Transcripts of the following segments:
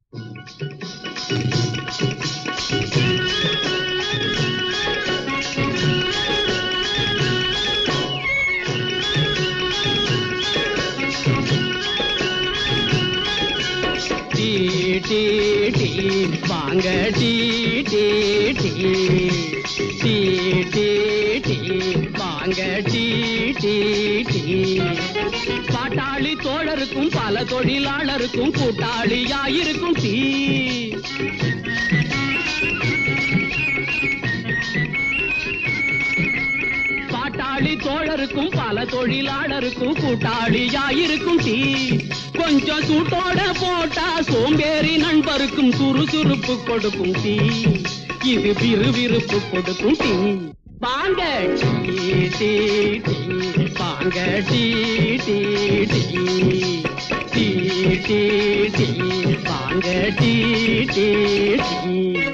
tea tea tea வாங்க tea tea tea tea tea tea வாங்க tea tea tea பாட்டாளி தோழருக்கும் பல தொழிலாளருக்கும் கூட்டாளியாயிருக்கும் டீ பாட்டாளி தோழருக்கும் பல தொழிலாளருக்கும் கூட்டாளியாயிருக்கும் டீ கொஞ்சம் சூட்டோட போட்டா சோம்பேறி நண்பருக்கும் சுறுசுறுப்பு கொடுக்கும் டீ இது விறுவிறுப்பு கொடுக்கும் டீ வாங்க டீ டீ டீ வாங்க tea tea tea tea tea tea வாங்க டீ டீ டீ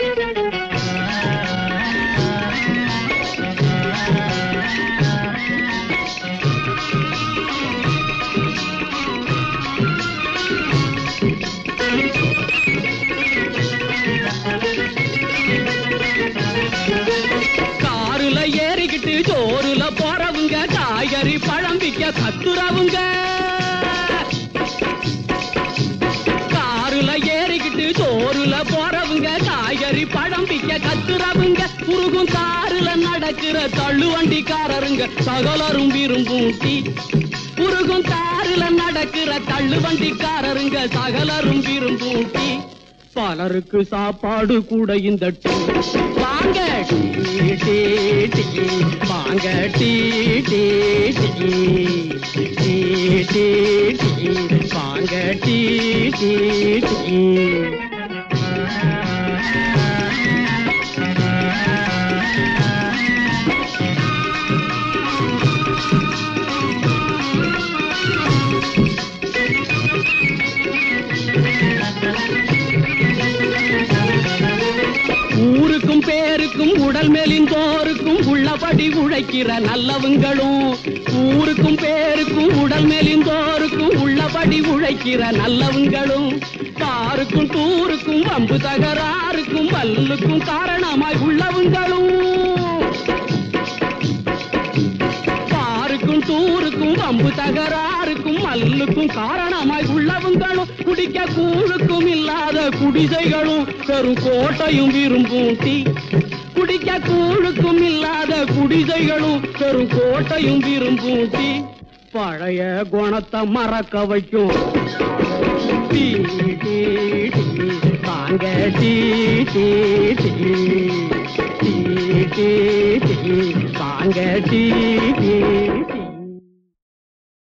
காருல ஏறிக்கிட்டு சோறுல போறவங்க காய்கறி பழம் விக்க கத்துறவங்க காருல ஏறிக்கிட்டு சோறுல போறவங்க காய்கறி பழம் விக்க கத்துறவங்க குறுகும் காருல நடக்கிற தள்ளு வண்டிக்காரருங்க சகலரும் விரும்பும் டீ குறுகும் காருல நடக்கிற தள்ளு வண்டிக்காரருங்க சகலரும் விரும்பும் டீ பலருக்கு சாப்பாடு கூட இந்த டீ வாங்க டீ டீ டீ வாங்க tea tea tea tea tea tea வாங்க டீ டீ டீ ஊருக்கும் பேருக்கும் உடல் மேலின் போருக்கும் உள்ளபடி உழைக்கிற நல்லவங்களும் ஊருக்கும் பேருக்கும் உடல் மேலின் போருக்கும் உள்ளபடி உழைக்கிற நல்லவங்களும் காருக்கும் டூருக்கும் வம்பு தகராறுக்கும் வல்லுக்கும் காரணமாய் உள்ளவங்களும் பாருக்கும் டூருக்கும் வம்பு தகராறுக்கும் மல்லுக்கும் காரணமாய் உள்ளவங்களும் குடிக்க கூழுக்கும் இல்லாத குடிசைகளும் பெரும் கோட்டையும் விரும்பும் டீ குடிக்க கூழுக்கும் இல்லாத குடிசைகளும் பெரும் கோட்டையும் விரும்பும் டீ பழைய குணத்தை மறக்க வைக்கும் டீ டீ டீ தாங்க tea tea tea tea tea tea தாங்க டீ டீ டீ